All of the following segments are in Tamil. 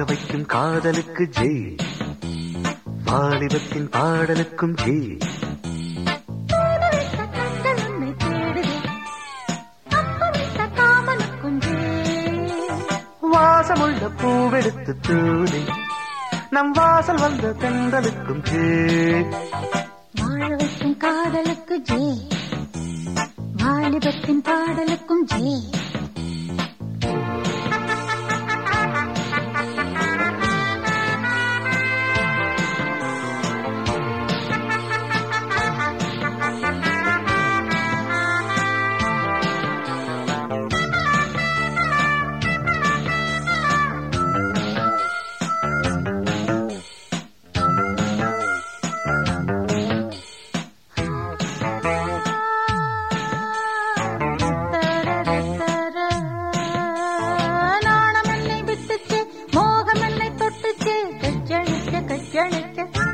வைக்கும் காதலுக்கு ஜெய் வாலிபத்தின் பாடலுக்கும் ஜெய் தூதுவிட்ட கண்கள் உன்னை தேடுதே அப்புவிட்ட காமனுக்கும் ஜே வாசமுள்ள பூவெடுத்து தூதி நம் வாசல் வந்த தென்றலுக்கும் ஜெய் வாழ வைக்கும் காதலுக்கு ஜே வாலிபத்தின் பாடலுக்கும் ஜே நாணம் என்னை விட்டுச்சு மோகம் என்னை தொட்டுச்சு கச்சழிக்க கச்சழிக்க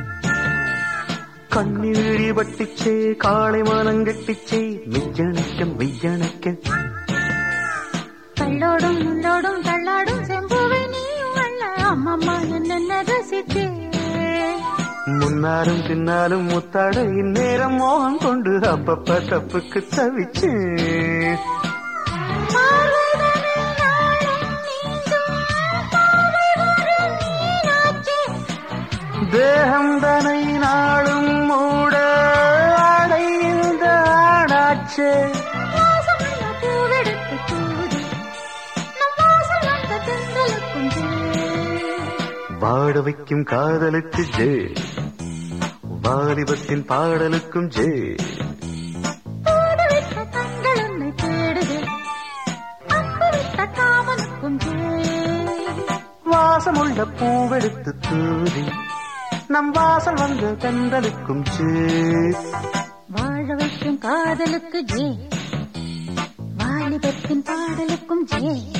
கண்ணீழி வட்டிச்சே காளை மானங்கட்டிச்சே மெய்யணைக்க மெய்யணைக்க கள்ளோடும் உள்ளோடும் தள்ளாடும் செம்புவை நீயும் அல்ல அம்மம்மா என்னென்ன ரசித்தே முன்னாலும் பின்னாலும் முத்தாட இந்நேரம் மோகம் கொண்டு அப்பப்ப தப்புக்கு தவிச்சேன் பார்வைதனை நாளும் நீந்தும் பார்வை ஒரு மீனாட்சி. தேகம் தனை நாளும் மூட ஆடை இந்த ஆடாச்சே வாசமுள்ள பூவெடுத்து தூது நம் வாசல் வந்த தென்றலுக்கும் ஜே. வாட வைக்கும் காதலுக்கு ஜே வாலிபத்தின் பாடலுக்கும் ஜே தூதுவிட்ட கண்கள் உன்னை தேடுதே அம்புவிட்ட காமனுக்கும் ஜே வாசமுள்ள பூவெடுத்து தூதி நம் வாசல் வந்த தென்றலுக்கும் ஜே வாழ வைக்கும் காதலுக்கு ஜே வாலிபத்தின் பாடலுக்கும் ஜே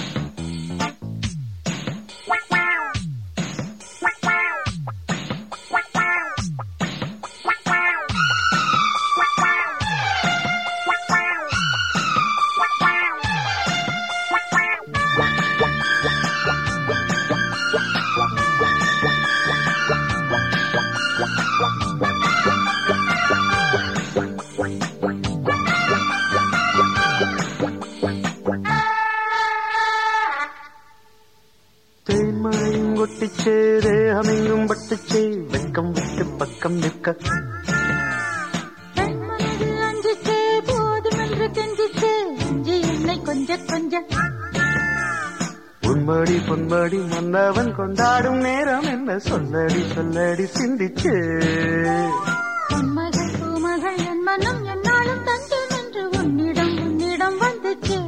தேன்மழையும் கொட்டிச்சே தேகமெங்கும் பட்டுச்சே வெக்கம் விட்டு பக்கம் நிற்க தன் மனது அஞ்சிச்சே போதுமென்று கெஞ்சிச்சே இஞ்சி என்னை கொஞ்ச கொஞ்ச உன்மடி பொன்மடி மன்னவன் கொண்டாடும் நேரம் என்ன சொல்லடி சொல்லடி சிந்திச்சே பொன்மகள் பூமகள் என் மனம் என்னாலும் தஞ்சம் என்று உன்னிடம் உன்னிடம் வந்துச்சே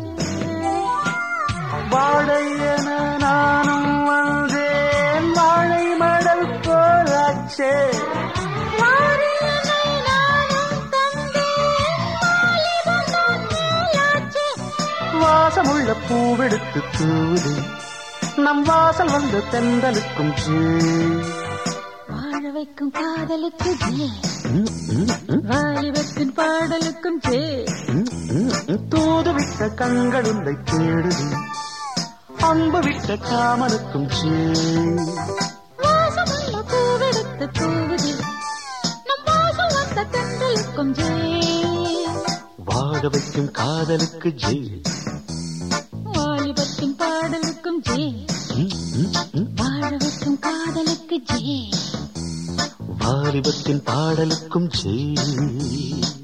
வாழை என நானும் வந்தேன் வாழை மடல் போலாச்சே வாரியனை நானும் தந்தேன் வாலிபம் தான் மேலாச்சே வாசமுள்ள பூவெடுத்து தூது நம் வாசல் வந்த தென்றலுக்கும் ஜே வாழ வைக்கும் காதலுக்கு ஜே வாலிபத்தின் பாடலுக்கும் ஜே தூது விட்ட கண்கள் உன்னை தேடுது அன்பு விட்ட காமனுக்கும் ஜே வாசமுள்ள பூவெடுத்து தூவுது நம் வாசல் வந்த தென்றலுக்கும் ஜே வாழ வைக்கும் காதலுக்கு ஜெய் வாலிபத்தின் பாடலுக்கும் ஜே வாழ வைக்கும் காதலுக்கு ஜே வாலிபத்தின் பாடலுக்கும் ஜெய்